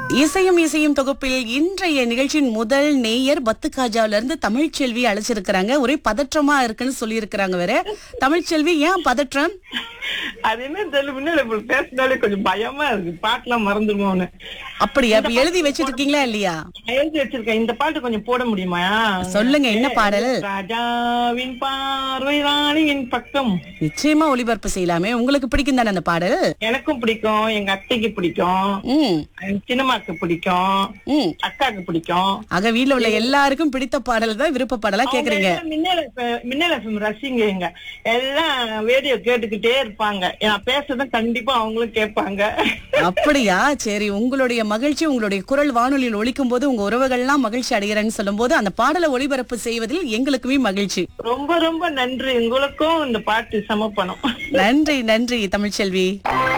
இசையும் இசையும் தொகுப்பில் இன்றைய நிகழ்ச்சியின் முதல் நேயர் பத்துக்காஜாவில இருந்து தமிழ்ச்செல்வி அழைச்சிருக்கிறாங்க ஒரே பதற்றமா இருக்குன்னு சொல்லியிருக்கிறாங்க வேற தமிழ்ச்செல்வி ஏன் பதற்றம் அது என்ன தெரியல முன்னாடி இப்ப பேசினாலே கொஞ்சம் பயமா இருக்கு பாட்டுலாம் மறந்துடுவோம்னு அப்படியா இப்ப எழுதி வச்சிட்டு இருக்கீங்களா இல்லையா எழுதி வச்சிருக்கேன் இந்த பாட்டு கொஞ்சம் போட முடியுமா சொல்லுங்க என்ன பாடல் ராஜாவின் பார்வை ராணியின் பக்கம் நிச்சயமா ஒளிபரப்பு செய்யலாமே உங்களுக்கு பிடிக்கும் தானே அந்த பாடல் எனக்கும் பிடிக்கும் எங்க அத்தைக்கு பிடிக்கும் ம் என் சின்னமாக்கு பிடிக்கும் ம் அக்காக்கு பிடிக்கும் ஆக வீட்ல உள்ள எல்லாருக்கும் பிடித்த பாடல் தான் விருப்ப பாடலா கேக்குறீங்க அவங்க எல்லாம் மின்னல் FM மின்னல் FM ரசிங்கங்க எல்லாம் ரேடியோ கேட்டுக்கிட்டே இருப்பாங்க நான் பேசுறதும் கண்டிப்பா அவங்களும் கேட்பாங்க அப்படியா சரி உங்களுடைய மகிழ்ச்சி உங்களுடைய குரல் வானொலியில் ஒலிக்கும் போது உங்க உறவுகள்லாம் மகிழ்ச்சி அடைகிறேன்னு சொல்லும் போது அந்த பாடலை ஒளிபரப்பு செய்வதில் எங்களுக்குமே மகிழ்ச்சி ரொம்ப ரொம்ப நன்றி உங்களுக்கும் இந்த பாட்டு சமர்ப்பணம் நன்றி நன்றி தமிழ்ச்செல்வி